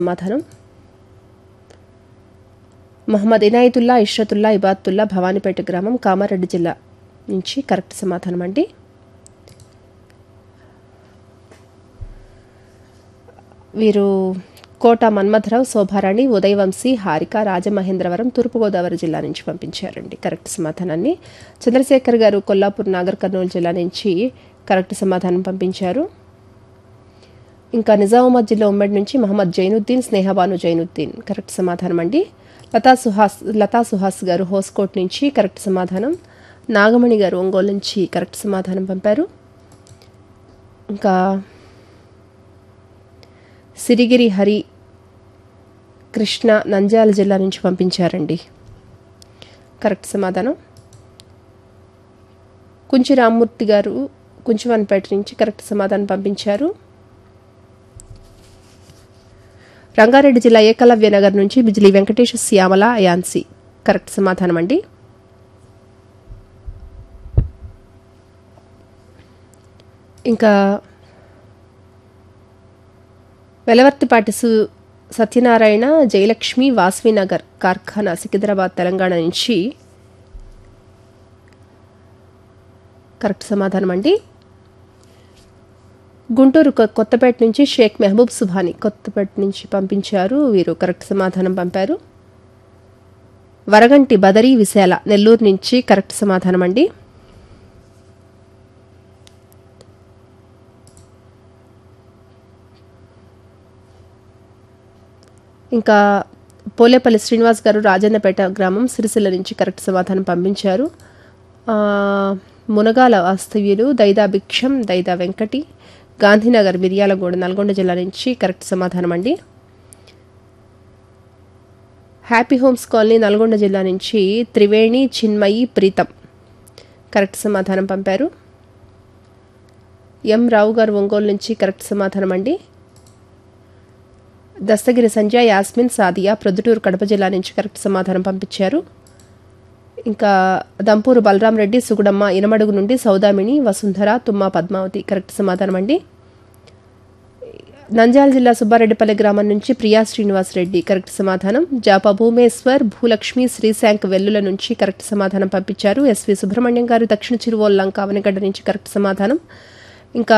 సమాధానం మహమ్మద్ ఇనాయతుల్లా ఇష్రతుల్లా ఇబాతుల్లా భవానీపేట గ్రామం కామారెడ్డి జిల్లా నుంచి కరెక్ట్ సమాధానం అండి వీరు కోట మన్మథరావు శోభారాణి ఉదయవంశీ హారిక రాజమహేంద్రవరం తూర్పుగోదావరి జిల్లా నుంచి పంపించారండి కరెక్ట్ సమాధానాన్ని చంద్రశేఖర్ గారు కొల్లాపూర్ నాగర్ కర్నూలు జిల్లా నుంచి కరెక్ట్ సమాధానం పంపించారు ఇంకా నిజామాబాద్ జిల్లా ఉమ్మడి నుంచి మహమ్మద్ జైనుద్దీన్ స్నేహబాను జైనుద్దీన్ కరెక్ట్ సమాధానం అండి లతా సుహాస్ లతా సుహాస్ గారు హోస్కోట్ నుంచి కరెక్ట్ సమాధానం నాగమణి గారు ఒంగోలు నుంచి కరెక్ట్ సమాధానం పంపారు ఇంకా సిరిగిరి హరి కృష్ణ నంద్యాల జిల్లా నుంచి పంపించారండి కరెక్ట్ సమాధానం కుంచి రామ్మూర్తి గారు కుంచివన్పేట నుంచి కరెక్ట్ సమాధానం పంపించారు రంగారెడ్డి జిల్లా ఏకలవ్య నగర్ నుంచి బిజిలీ వెంకటేష్ శ్యామల అయాన్సి కరెక్ట్ సమాధానం అండి ఇంకా వెలవర్తిపాటి సు సత్యనారాయణ జయలక్ష్మి వాస్వినగర్ కార్ఖానా సికింద్రాబాద్ తెలంగాణ నుంచి కరెక్ట్ సమాధానం అండి గుంటూరు కొ- కొత్తపేట నుంచి షేక్ మెహబూబ్ సుభాని కొత్తపేట నుంచి పంపించారు వీరు కరెక్ట్ సమాధానం పంపారు వరగంటి బదరీ విశాల నెల్లూరు నుంచి కరెక్ట్ సమాధానం అండి ఇంకా పోలేపల్లి శ్రీనివాస్ గారు రాజన్నపేట గ్రామం సిరిసిల్ల నుంచి కరెక్ట్ సమాధానం పంపించారు ఆ, మునగాల వాస్తవ్యులు దైదా భిక్షం దైదా వెంకటి గాంధీనగర్ మిర్యాలగూడ నల్గొండ జిల్లా నుంచి కరెక్ట్ సమాధానం అండి హ్యాపీ హోమ్స్ కాలనీ నల్గొండ జిల్లా నుంచి త్రివేణి చిన్మయి ప్రీతం కరెక్ట్ సమాధానం పంపారు ఎం రావు గారు ఒంగోలు నుంచి కరెక్ట్ సమాధానం అండి దస్తగిరి సంజయ్ యాస్మిన్ సాదియా ప్రొద్దుటూరు కడప జిల్లా నుంచి కరెక్ట్ సమాధానం పంపించారు ఇంకా దంపూరు బలరాం రెడ్డి సుగుడమ్మ ఇనమడుగు నుండి సౌదామిని వసుంధర తుమ్మా పద్మావతి కరెక్ట్ సమాధానం అండి నంద్యాల జిల్లా సుబ్బారెడ్డిపల్లి గ్రామం నుంచి ప్రియా శ్రీనివాస్ రెడ్డి కరెక్ట్ సమాధానం జాపా భూమేశ్వర్ భూలక్ష్మి శ్రీశాంక్ వెల్లుల నుంచి కరెక్ట్ సమాధానం పంపించారు ఎస్వి సుబ్రహ్మణ్యం గారు దక్షిణ చిరువోల్లంక అవనిగడ్డ నుంచి కరెక్ట్ సమాధానం ఇంకా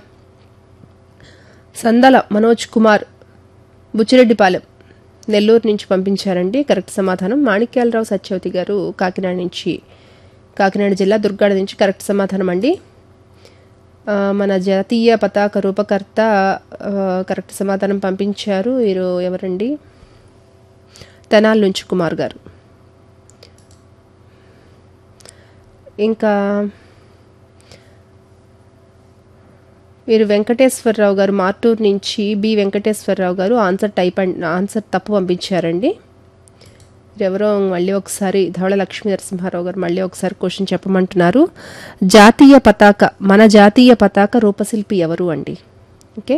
సందల మనోజ్ కుమార్ బుచ్చిరెడ్డిపాలెం నెల్లూరు నుంచి పంపించారండి కరెక్ట్ సమాధానం మాణిక్యాలరావు సత్యవతి గారు కాకినాడ నుంచి కాకినాడ జిల్లా దుర్గాడ నుంచి కరెక్ట్ సమాధానం అండి ఆ, మన జాతీయ పతాక రూపకర్త ఆ, కరెక్ట్ సమాధానం పంపించారు వీరు ఎవరండి తెనాల నుంచి కుమార్ గారు ఇంకా వీరు వెంకటేశ్వరరావు గారు మార్టూర్ నుంచి బి వెంకటేశ్వరరావు గారు ఆన్సర్ టైప్ అండ్ ఆన్సర్ తప్పు పంపించారండి ఎవరో మళ్ళీ ఒకసారి ధవళ లక్ష్మీ నరసింహారావు గారు మళ్ళీ ఒకసారి క్వశ్చన్ చెప్పమంటున్నారు జాతీయ పతాక మన జాతీయ పతాక రూపశిల్పి ఎవరు అండి okay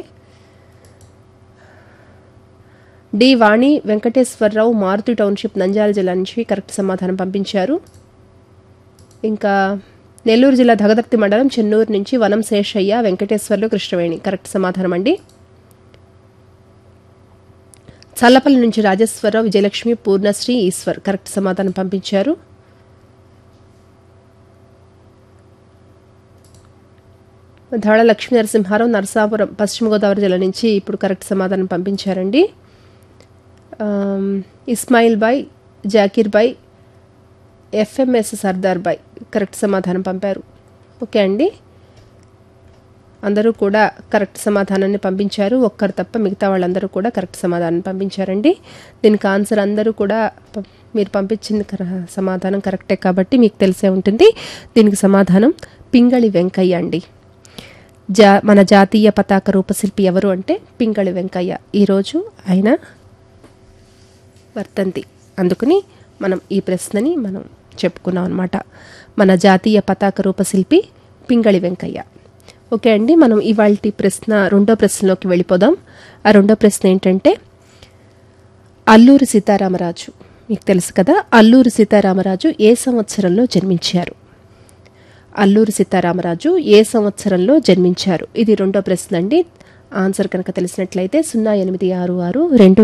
D Vani Venkateswararao Maruti township Nandyal జిల్లా నుంచి కరెక్ట్ సమాధానం పంపించారు ఇంకా నెల్లూరు జిల్లా దగదర్తి మండలం చెన్నూరు నుంచి వనం శేషయ్య వెంకటేశ్వర్లు కృష్ణవేణి కరెక్ట్ సమాధానం అండి చల్లపల్లి నుంచి రాజేశ్వరరావు విజయలక్ష్మి పూర్ణశ్రీ ఈశ్వర్ కరెక్ట్ సమాధానం పంపించారు ధవళ లక్ష్మీ నరసింహారావు నరసాపురం పశ్చిమ గోదావరి జిల్లా నుంచి ఇప్పుడు కరెక్ట్ సమాధానం పంపించారండి ఆమ్, ఇస్మాయిల్ బాయ్ జాకీర్ బాయ్ ఎఫ్ఎంఎస్ సర్దార్ బాయ్ కరెక్ట్ సమాధానం పంపారు ఓకే అండి అందరూ కూడా కరెక్ట్ సమాధానాన్ని పంపించారు ఒక్కరు తప్ప మిగతా వాళ్ళందరూ కూడా కరెక్ట్ సమాధానం పంపించారండి దీనికి ఆన్సర్ అందరూ కూడా ప- మీరు పంపించింది కర- సమాధానం కరెక్టే కాబట్టి మీకు తెలిసే ఉంటుంది దీనికి సమాధానం పింగళి వెంకయ్య అండి జా మన జాతీయ పతాక రూపశిల్పి ఎవరు అంటే పింగళి వెంకయ్య ఈరోజు ఆయన వర్తంతి అందుకని మనం ఈ ప్రశ్నని మనం చెప్పుకున్నాం అనమాట మన జాతీయ పతాక రూపశిల్పి పింగళి వెంకయ్య ఓకే అండి మనం ఇవాళ ప్రశ్న రెండో ప్రశ్నలోకి వెళ్ళిపోదాం ఆ రెండో ప్రశ్న ఏంటంటే అల్లూరి సీతారామరాజు మీకు తెలుసు కదా అల్లూరి సీతారామరాజు ఏ సంవత్సరంలో జన్మించారు అల్లూరి సీతారామరాజు ఏ సంవత్సరంలో జన్మించారు ఇది రెండో ప్రశ్న అండి ఆన్సర్ కనుక తెలిసినట్లయితే సున్నా ఎనిమిది ఆరు ఆరు రెండు